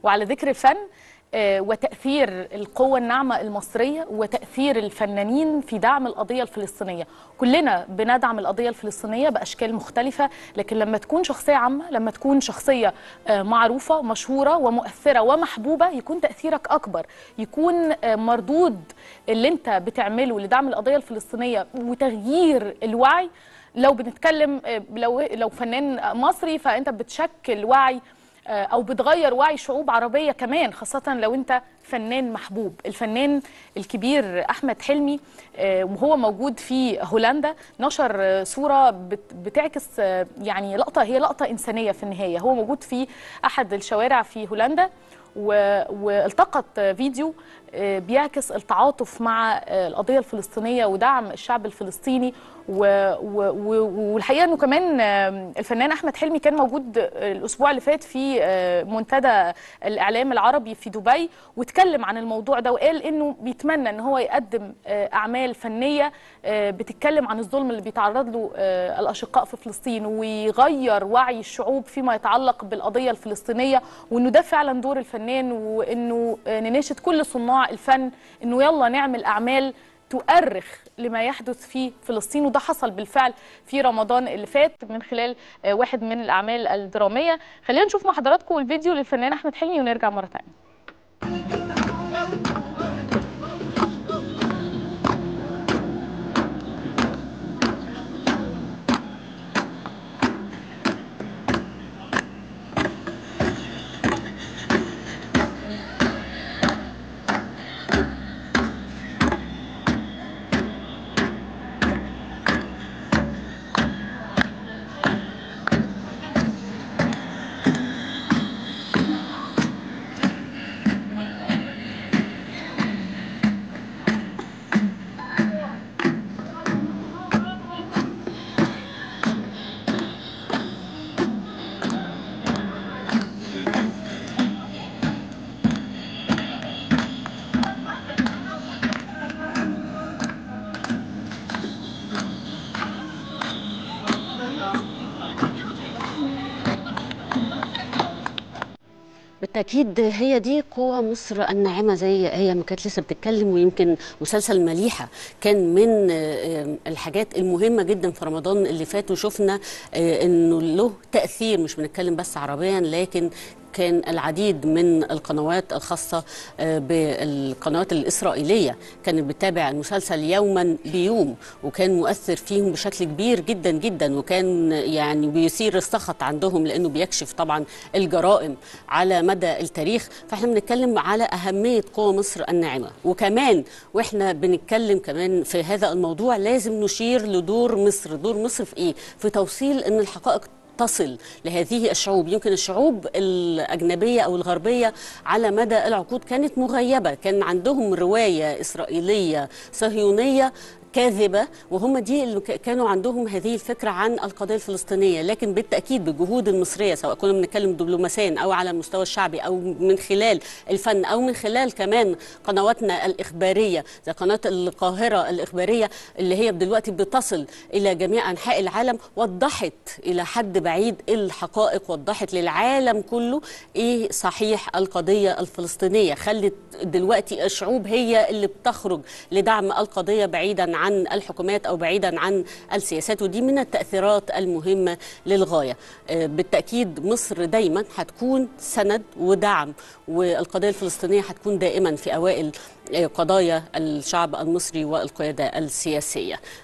وعلى ذكر الفن آه، وتأثير القوة الناعمة المصرية وتأثير الفنانين في دعم القضية الفلسطينية كلنا بندعم القضية الفلسطينية بأشكال مختلفة لكن لما تكون شخصية عامة لما تكون شخصية آه، معروفة مشهورة ومؤثرة ومحبوبة يكون تأثيرك أكبر يكون آه، مردود اللي انت بتعمله لدعم القضية الفلسطينية وتغيير الوعي لو بنتكلم آه، لو لو فنان مصري فانت بتشكل وعي آه، او بتغير وعي شعوب عربيه كمان خاصه لو انت فنان محبوب الفنان الكبير احمد حلمي آه، وهو موجود في هولندا نشر آه، صوره بت- بتعكس آه، يعني لقطه هي لقطه انسانيه في النهايه هو موجود في احد الشوارع في هولندا و- والتقط فيديو آه، بيعكس التعاطف مع آه، القضيه الفلسطينيه ودعم الشعب الفلسطيني و- و- و- والحقيقه انه كمان آه، الفنان احمد حلمي كان موجود آه، الاسبوع اللي فات في آه، منتدى الاعلام العربي في دبي واتكلم عن الموضوع ده وقال انه بيتمنى ان هو يقدم آه، اعمال فنيه آه، بتتكلم عن الظلم اللي بيتعرض له آه، الاشقاء في فلسطين ويغير وعي الشعوب فيما يتعلق بالقضيه الفلسطينيه وانه ده فعلا دور الفنان وانه آه، نناشد كل صناع الفن انه يلا نعمل اعمال تؤرخ لما يحدث في فلسطين وده حصل بالفعل في رمضان اللي فات من خلال آه، واحد من الاعمال الدراميه خلينا نشوف مع حضراتكم الفيديو للفنان احمد حلمي ونرجع مره ثانيه بالتأكيد هي دي قوة مصر الناعمة زي هي ما كانت لسه بتتكلم ويمكن مسلسل مليحة كان من آه، الحاجات المهمة جدا في رمضان اللي فات وشفنا آه، انه له تأثير مش بنتكلم بس عربيا لكن كان العديد من القنوات الخاصة آه، بالقنوات الإسرائيلية كانت بتتابع المسلسل يوما بيوم وكان مؤثر فيهم بشكل كبير جدا جدا وكان يعني بيثير السخط عندهم لأنه بيكشف طبعا الجرائم على مدى التاريخ فاحنا بنتكلم على أهمية قوى مصر الناعمة وكمان واحنا بنتكلم كمان في هذا الموضوع لازم نشير لدور مصر دور مصر في إيه؟ في توصيل أن الحقائق تصل لهذه الشعوب يمكن الشعوب الأجنبية أو الغربية على مدى العقود كانت مغيبة كان عندهم رواية إسرائيلية صهيونية كاذبة وهم دي اللي ك- كانوا عندهم هذه الفكرة عن القضية الفلسطينية لكن بالتأكيد بالجهود المصرية سواء كنا بنتكلم دبلوماسيا أو على المستوى الشعبي أو من خلال الفن أو من خلال كمان قنواتنا الإخبارية زي قناة القاهرة الإخبارية اللي هي دلوقتي بتصل إلى جميع أنحاء العالم وضحت إلى حد بعيد الحقائق وضحت للعالم كله إيه صحيح القضية الفلسطينية خلت دلوقتي الشعوب هي اللي بتخرج لدعم القضية بعيدا عن الحكومات أو بعيدا عن السياسات ودي من التأثيرات المهمة للغاية آه، بالتأكيد مصر دايما هتكون سند ودعم والقضية الفلسطينية هتكون دائما في أوائل آه، قضايا الشعب المصري والقيادة السياسية